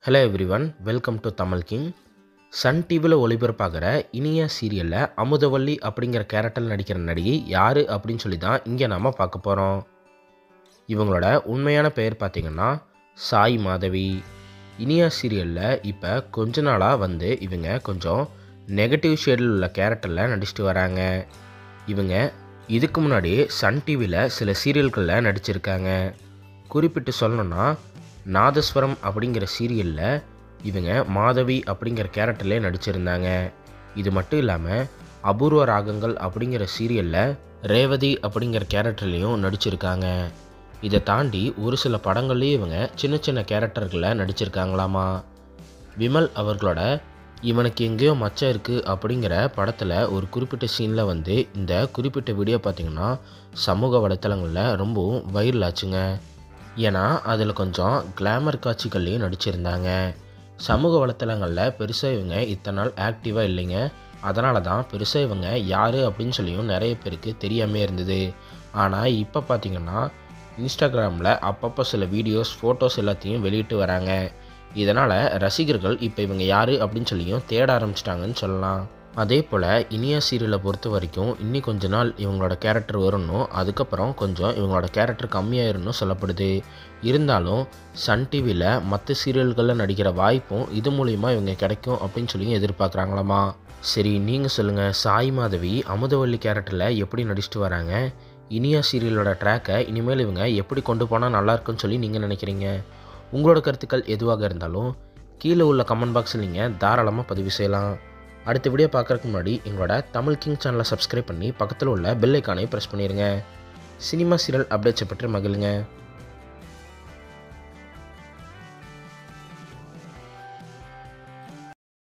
hello everyone welcome to Tamil king Sun டிவியில் ஒளிபரப்பாகிற இனிய சீரியலில் அமுதவல்லி அப்படிங்கிற கேரக்டரில் நடிக்கிற நடிகை யார் அப்படின்னு சொல்லி தான் இங்கே நாம் பார்க்க போகிறோம் இவங்களோட உண்மையான பெயர் பார்த்திங்கன்னா சாய் மாதவி இனியா சீரியலில் இப்போ கொஞ்ச நாளாக வந்து இவங்க கொஞ்சம் நெகட்டிவ் ஷேடில் உள்ள கேரக்டரில் நடிச்சிட்டு வராங்க இவங்க இதுக்கு முன்னாடி சன் டிவியில் சில சீரியல்களில் நடிச்சிருக்காங்க குறிப்பிட்டு சொல்லணும்னா நாதஸ்வரம் அப்படிங்கிற சீரியலில் இவங்க மாதவி அப்படிங்கிற கேரக்டர்லேயே நடிச்சிருந்தாங்க இது மட்டும் இல்லாமல் அபூர்வ ராகங்கள் அப்படிங்கிற சீரியலில் ரேவதி அப்படிங்கிற கேரக்டர்லேயும் நடிச்சிருக்காங்க இதை தாண்டி ஒரு சில படங்கள்லேயும் இவங்க சின்ன சின்ன கேரக்டர்களில் நடிச்சிருக்காங்களாமா விமல் அவர்களோட இவனுக்கு எங்கேயோ மச்சம் இருக்குது அப்படிங்கிற படத்தில் ஒரு குறிப்பிட்ட சீனில் வந்து இந்த குறிப்பிட்ட வீடியோ பார்த்திங்கன்னா சமூக வலைத்தளங்களில் ரொம்பவும் வைரல் ஆச்சுங்க ஏன்னா அதில் கொஞ்சம் கிளாமர் காட்சிகள்லையும் நடிச்சிருந்தாங்க சமூக வலைத்தளங்களில் பெருசாக இவங்க இத்தனை நாள் ஆக்டிவாக இல்லைங்க அதனால தான் பெருசாக இவங்க யார் அப்படின்னு சொல்லியும் நிறைய பேருக்கு தெரியாமே இருந்தது ஆனால் இப்போ பார்த்திங்கன்னா இன்ஸ்டாகிராமில் அப்பப்போ சில வீடியோஸ் ஃபோட்டோஸ் எல்லாத்தையும் வெளியிட்டு வராங்க இதனால் ரசிகர்கள் இப்போ இவங்க யார் அப்படின்னு சொல்லியும் தேட ஆரம்பிச்சிட்டாங்கன்னு சொல்லலாம் அதே போல் இனியா சீரியலை பொறுத்த வரைக்கும் இன்னி கொஞ்ச நாள் இவங்களோட கேரக்டர் வரணும் அதுக்கப்புறம் கொஞ்சம் இவங்களோட கேரக்டர் கம்மியாயிரும்னு சொல்லப்படுது இருந்தாலும் சன் டிவியில் மற்ற சீரியல்களில் நடிக்கிற வாய்ப்பும் இது மூலிமா இவங்க கிடைக்கும் அப்படின்னு சொல்லி எதிர்பார்க்குறாங்களாமா சரி நீங்கள் சொல்லுங்கள் சாய் மாதவி அமுதவல்லி கேரக்டரில் எப்படி நடிச்சிட்டு வராங்க இனியா சீரியலோட ட்ராக்கை இனிமேல் இவங்க எப்படி கொண்டு போனால் நல்லாயிருக்குன்னு சொல்லி நீங்கள் நினைக்கிறீங்க உங்களோட கருத்துக்கள் எதுவாக இருந்தாலும் கீழே உள்ள கமெண்ட் பாக்ஸில் நீங்கள் தாராளமாக பதிவு செய்யலாம் அடுத்த வீடியோ பார்க்குறதுக்கு முன்னாடி எங்களோட தமிழ் கிங் சேனலை சப்ஸ்கிரைப் பண்ணி பக்கத்தில் உள்ள பெல் ஐக்கானை ப்ரெஸ் பண்ணிடுங்க சினிமா சீரியல் அப்டேட்ஸை பற்றி மகிழுங்க